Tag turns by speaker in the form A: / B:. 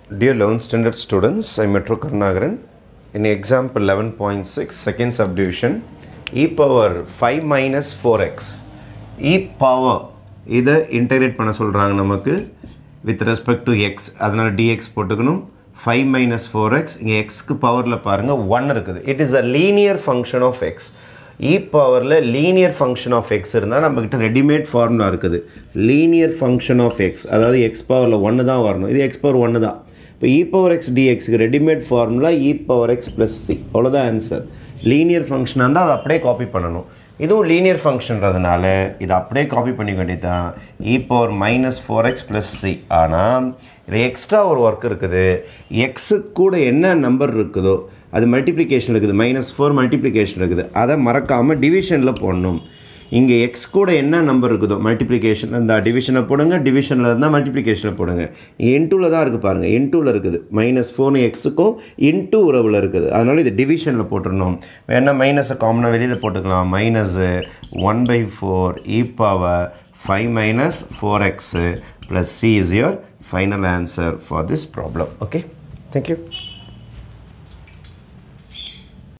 A: Dear 11th standard students, I am Metro Karnagaran. In example 11.6, second subdivision, e power 5 minus 4x. e power இதை integrate பண்ண சொல்கிறாங்க நமக்கு with respect to X அதனால் DX போட்டுக்கணும் five minus four X இங்கே எக்ஸ்க்கு பவரில் பாருங்கள் ஒன் இருக்குது it is a linear function of X E பவரில் லீனியர் ஃபங்க்ஷன் ஆஃப் எக்ஸ் இருந்தால் நம்மக்கிட்ட ரெடிமேட் ஃபார்முலா இருக்குது லீனியர் ஃபங்க்ஷன் ஆஃப் எக்ஸ் அதாவது எக்ஸ் பவரில் ஒன்று தான் வரணும் இது எக்ஸ் பவர் ஒன்று தான் இப்போ இ பவர் எக்ஸ் டிஎக்ஸுக்கு readymade formula E power X plus C அவ்வளோதான் ஆன்சர் லீனியர் ஃபங்க்ஷனாக இருந்தால் அதை அப்படியே காப்பி பண்ணணும் இதுவும் லீனியர் ஃபங்க்ஷன்றதுனால இதை அப்படியே காப்பி பண்ணிக்க வேண்டியதான் e power minus four x plus c ஆனால் இதில் எக்ஸ்ட்ரா ஒரு ஒர்க் இருக்குது எக்ஸுக்கு கூட என்ன நம்பர் இருக்குதோ அது மல்டிப்ளிகேஷன் இருக்குது மைனஸ் ஃபோர் மல்டிப்ளிகேஷன் இருக்குது அதை மறக்காமல் டிவிஷனில் போடணும் இங்கே எக்ஸ் கூட என்ன நம்பர் இருக்குதோ மல்டிப்ளிகேஷன் அந்த டிவிஷனில் போடுங்க டிவிஷனில் இருந்தால் மல்டிப்ளிகேஷனில் போடுங்க இன்டூவில் தான் இருக்குது பாருங்கள் இன்டூவில் இருக்குது மைனஸ் ஃபோர் எக்ஸுக்கும் இன்டூ உறவில் இருக்குது அதனால் இது டிவிஷனில் போட்டுடணும் வேணால் மைனஸை காமனாக வெளியில் போட்டுக்கலாம் minus one by four e power five minus four x plus c is your final answer for this problem okay thank you